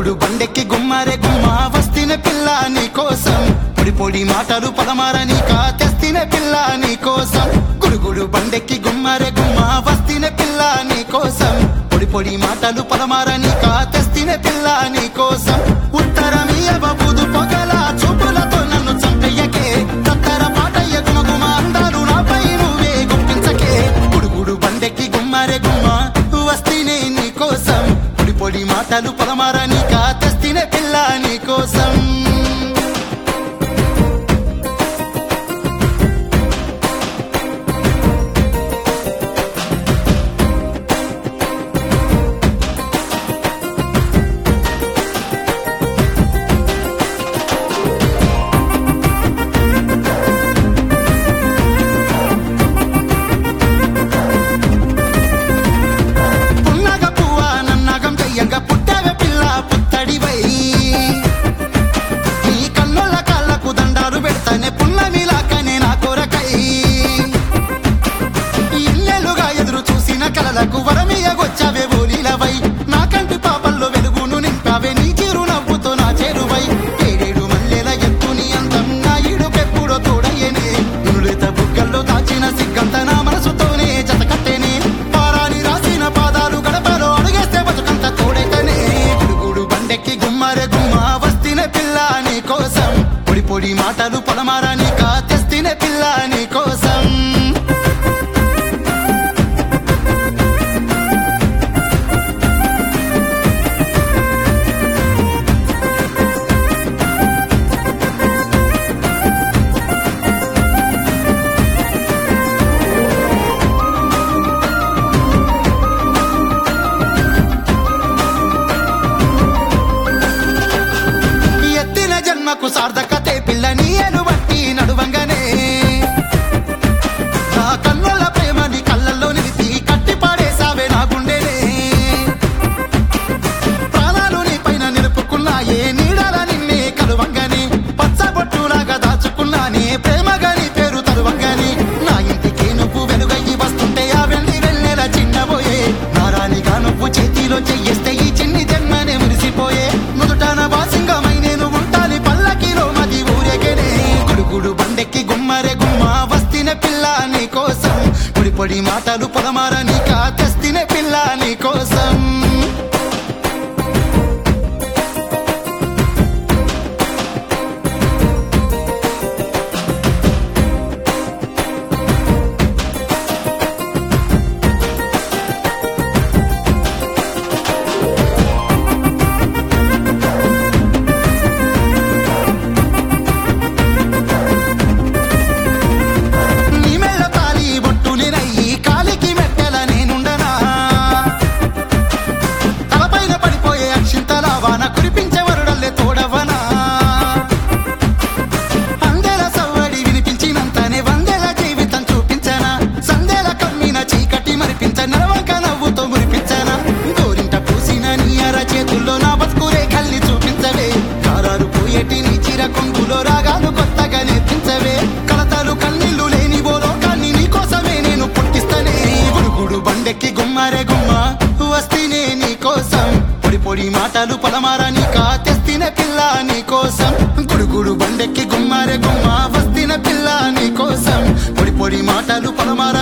గుడుగుడు బండెక్కి గుమ్మారే గుమ్మ వస్తిన పిల్ల నీ కోసం పొడి పొడి మాటలు పదమార నీక తెస్తిన పిల్ల నీ కోసం గుడుగుడు బండెక్కి గుమ్మారే గుమ్మ వస్తిన పిల్ల నీ కోసం పొడి పొడి మాటలు పదమార నీక తెస్తిన పిల్ల నీ కోసం ఉత్తరమీయవ బుదు పొగల చూపులతో నన్ను చంపయ్యకే తత్తర పాటయ్య గుమగుమ అందాలు నాపై నువ్వే గుప్పించకే గుడుగుడు బండెక్కి గుమ్మారే గుమ్మ వస్తీనే నీ కోసం పొడి పొడి మాటలు పదమార నీక తెస్తినే పిల్ల నీ కోసం పున్నగ పువ్వ నన్నగం చెయ్యంగ పుట్టవే పిల్ల పుత్తడివై నీ కన్నుల కాళ్ళకు దండాలు పెడతానే పున్నమిలాకనే నా కొరకై ఇల్లెలుగా ఎదురు చూసిన కలలకు వరమియగొచ్చావే ఓలీలవై నా కంటి పాపల్లో వెలుగును నింపావే నీ చిరునవ్వుతో నా చేరువై ఏడేడు మల్లెల ఎత్తుని అందం నా ఇడుకెప్పుడో తోడయ్యనే నులుత బుగ్గల్లో దాచిన సిగ్గంత నా మనసుతోనే జతకట్టేనే పారాని రాసిన పాదాలు గడపలో అడుగేస్తే బతుకంత తోడైతేనే గుడుగుడు బండెక్కి గుమ్మారే గుమ్మ వస్తిన పిల్ల నీ కోసం పొడి పొడి మాటలు పొలమారా నీక తెస్తిన పిల్ల నీ కోసం ఎత్తిన జన్మకు సార్థకతే పిల్ల నీయను బట్టి నడువంగనే నా కన్నుల ప్రేమని కళ్ళల్లో నిలిపి కట్టి పాడేసావే నా గుండెనే ప్రాణాలు నీ పైన నిలుపుకున్నాయే నీడల నిన్నే కలువంగని పచ్చబొట్టులాగా దాచుకున్నానే ప్రేమగా నీ పేరు తరువంగని నా ఇంటికి నువ్వు వెలుగయ్యి వస్తుంటే ఆ వెళ్ళి వెళ్ళేలా చిన్నబోయే నారానిగా నువ్వు చేతిలో చెయ్యేస్తే ఈ చిన్ని జన్మనే మురిసిపోయే నుదుటాన వాసింగమై నేను ఉంటాని పల్లకిలో మది ఊరేగనే గుడుగుడు బండెక్కి గుమ్మరే గుమ్మ వస్తిన పిల్ల నీ కోసం పొడి పొడి మాటలు పొలమార నీక తెస్తిన పిల్ల నీ కోసం నీ మెళ్ళ తాలి బొట్టుని రయ్యి కాలికి మెట్టెల నేనుండనా తలపైన పడిపోయే అక్షింతల వాన కురిపించే వరుడల్లే తోడవనా అందెల సవ్వడి వినిపించినంతనే వందెల జీవితం చూపించనా సందెల కమ్మిన చీకటి మరిపించ నరవంక నవ్వుతో మురిపించనా గోరింట పూసిన నీ అర చేతుల్లో నా బతుకురే కల్లి చూపించవే కారాలు పోయేటి నీ చీర కొంగులో రాగాలు కొత్తగా నేర్పించవే కలతలు కన్నీళ్లు లేని ఓ లోకాన్ని నీ కోసమే నేను పుట్టిస్తనే గుడుగుడు బండెక్కి గుమ్మారే గుమ్మ వస్తీనే నీ కోసం పొడి పొడి మాటలు పలమారా నీక తెస్తిన పిల్ల నీ కోసం గుడుగుడు బండెక్కి గుమ్మారే గుమ్మ వస్తిన పిల్ల నీ కోసం పొడి పొడి మాటలు పలమారా